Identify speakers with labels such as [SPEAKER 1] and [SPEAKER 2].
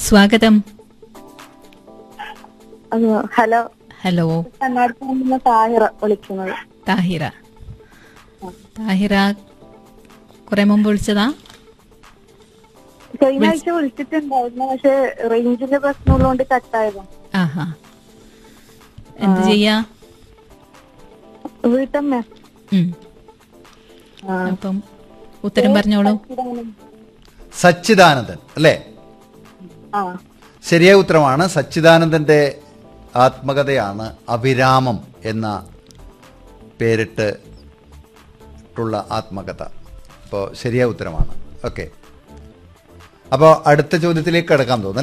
[SPEAKER 1] സ്വാഗതം
[SPEAKER 2] hello
[SPEAKER 1] hello
[SPEAKER 2] കണ്ണാടിയിൽ നിന്ന് താഹിറ വിളിക്കുന്നത്
[SPEAKER 1] താഹിറ താഹിറ കുറെ മുമ്പ് വിളിച്ചതാ
[SPEAKER 2] കഴിഞ്ഞ ആഴ്ച വിളിച്ചിട്ടുണ്ടായിരുന്നു പക്ഷെ റേഞ്ചിന്റെ പ്രശ്നമുള്ളതുകൊണ്ട് കട്ടായതാ
[SPEAKER 1] ആഹാ എന്ത് ചെയ്യാ
[SPEAKER 2] വീട്ടമ്മ
[SPEAKER 1] ഉം. അപ്പം ഉത്തരം പറഞ്ഞോളൂ
[SPEAKER 3] സച്ചിദാനന്ദൻ അല്ലേ
[SPEAKER 2] ആ
[SPEAKER 3] ശരിയായ ഉത്തരമാണ് സച്ചിദാനന്ദന്റെ ആത്മകഥയാണ് അവിരാമം എന്ന പേരിട്ടുള്ള ആത്മകഥ അപ്പോൾ ശരിയായ ഉത്തരമാണ് ഓക്കെ അപ്പോൾ അടുത്ത ചോദ്യത്തിലേക്ക് കിടക്കാൻ തോന്നുന്നു